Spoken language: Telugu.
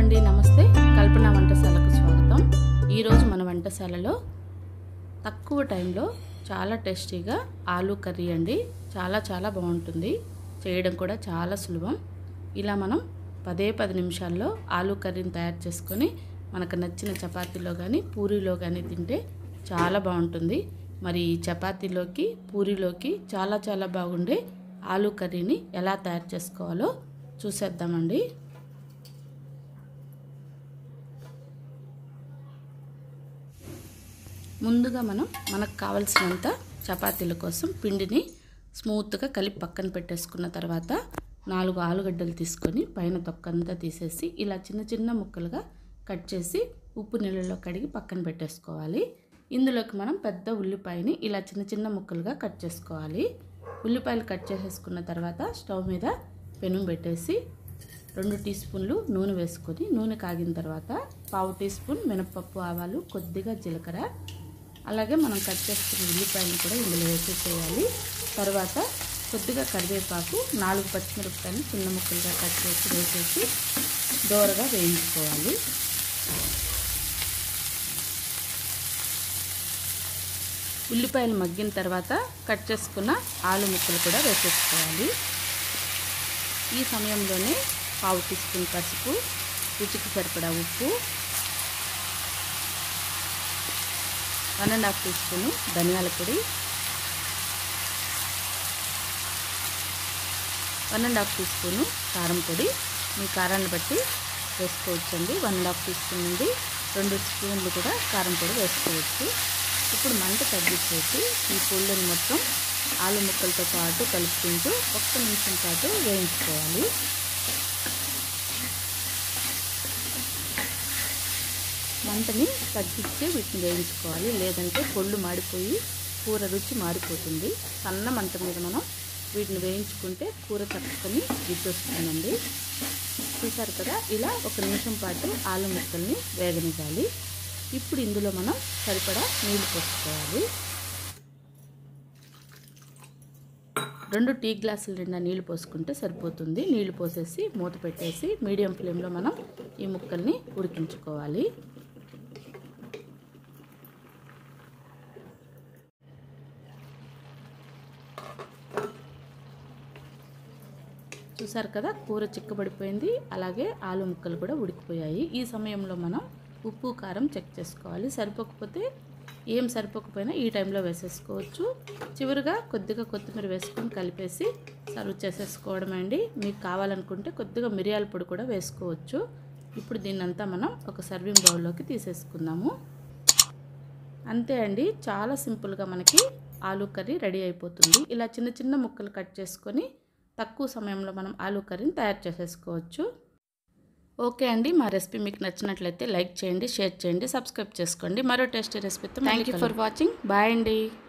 అండి నమస్తే కల్పన వంటశాలకు స్వాగతం ఈరోజు మన వంటశాలలో తక్కువ టైంలో చాలా టేస్టీగా ఆలూ కర్రీ అండి చాలా చాలా బాగుంటుంది చేయడం కూడా చాలా సులభం ఇలా మనం పదే పది నిమిషాల్లో ఆలూ కర్రీని తయారు చేసుకొని మనకు నచ్చిన చపాతీలో కానీ పూరీలో కానీ తింటే చాలా బాగుంటుంది మరి ఈ చపాతీలోకి పూరీలోకి చాలా చాలా బాగుండే ఆలూ కర్రీని ఎలా తయారు చేసుకోవాలో చూసేద్దామండి ముందుగా మనం మనకు కావలసినంత చపాతీల కోసం పిండిని స్మూత్గా కలిపి పక్కన పెట్టేసుకున్న తర్వాత నాలుగు ఆలుగడ్డలు తీసుకొని పైన తొక్కంతా తీసేసి ఇలా చిన్న చిన్న ముక్కలుగా కట్ చేసి ఉప్పు నీళ్ళలో కడిగి పక్కన పెట్టేసుకోవాలి ఇందులోకి మనం పెద్ద ఉల్లిపాయని ఇలా చిన్న చిన్న ముక్కలుగా కట్ చేసుకోవాలి ఉల్లిపాయలు కట్ చేసేసుకున్న తర్వాత స్టవ్ మీద పెనం పెట్టేసి రెండు టీ స్పూన్లు నూనె వేసుకొని నూనె కాగిన తర్వాత పావు టీ స్పూన్ మినపప్పు ఆవాలు కొద్దిగా జీలకర్ర అలాగే మనం కట్ చేసుకున్న ఉల్లిపాయలను కూడా ఇందులో వేసేసేయాలి తర్వాత కొద్దిగా కరివేపాకు నాలుగు పచ్చిమిరపకాయలు చిన్న ముక్కలుగా కట్ చేసి వేసేసి దోరగా వేయించుకోవాలి ఉల్లిపాయలు మగ్గిన తర్వాత కట్ చేసుకున్న ఆలు ముక్కలు కూడా వేసేసుకోవాలి ఈ సమయంలోనే పావు టీ స్పూన్ పసుపు రుచికి సరిపడా ఉప్పు one and half teaspoon ధనియాల పొడి one and half teaspoon కారం పొడి మీ కారాన్ని బట్టి వేసుకోవచ్చండి one and half teaspoon నుండి రెండు స్పూన్లు కూడా కారం పొడి వేసుకోవచ్చు ఇప్పుడు మంట తగ్గించేసి ఈ పొళ్ళని మొత్తం ఆలు ముక్కలతో పాటు కలుపుకుంటూ ఒక్క నిమిషం పాటు వేయించుకోవాలి మంటని తగ్గించి వీటిని వేయించుకోవాలి లేదంటే పొళ్ళు మాడిపోయి కూర రుచి మారిపోతుంది సన్న మంట మీద మనం వీటిని వేయించుకుంటే కూర తక్కువని రుచి వస్తుందండి చూసారు కదా ఇలా ఒక నిమిషం పాటు ఆలు ముక్కల్ని వేగనివ్వాలి ఇప్పుడు ఇందులో మనం సరిపడా నీళ్ళు పోసుకోవాలి రెండు టీ గ్లాసుల నిండా నీళ్లు పోసుకుంటే సరిపోతుంది నీళ్లు పోసేసి మూత పెట్టేసి మీడియం ఫ్లేమ్లో మనం ఈ ముక్కల్ని ఉడికించుకోవాలి చూసారు కదా కూర చిక్కబడిపోయింది అలాగే ఆలు ముక్కలు కూడా ఉడికిపోయాయి ఈ సమయంలో మనం ఉప్పు కారం చెక్ చేసుకోవాలి సరిపోకపోతే ఏం సరిపోకపోయినా ఈ టైంలో వేసేసుకోవచ్చు చివరిగా కొద్దిగా కొత్తిమీర వేసుకొని కలిపేసి సర్వ్ చేసేసుకోవడం అండి మీకు కావాలనుకుంటే కొద్దిగా మిరియాల పొడి కూడా వేసుకోవచ్చు ఇప్పుడు దీన్నంతా మనం ఒక సర్వింగ్ బౌల్లోకి తీసేసుకుందాము అంతే అండి చాలా సింపుల్గా మనకి ఆలూ కర్రీ రెడీ అయిపోతుంది ఇలా చిన్న చిన్న ముక్కలు కట్ చేసుకొని తక్కువ సమయంలో మనం ఆలూ కర్రీని తయారు చేసేసుకోవచ్చు ఓకే అండి మా రెసిపీ మీకు నచ్చినట్లయితే లైక్ చేయండి షేర్ చేయండి సబ్స్క్రైబ్ చేసుకోండి మరో టేస్టీ రెసిపీతో thank you for watching bye అండి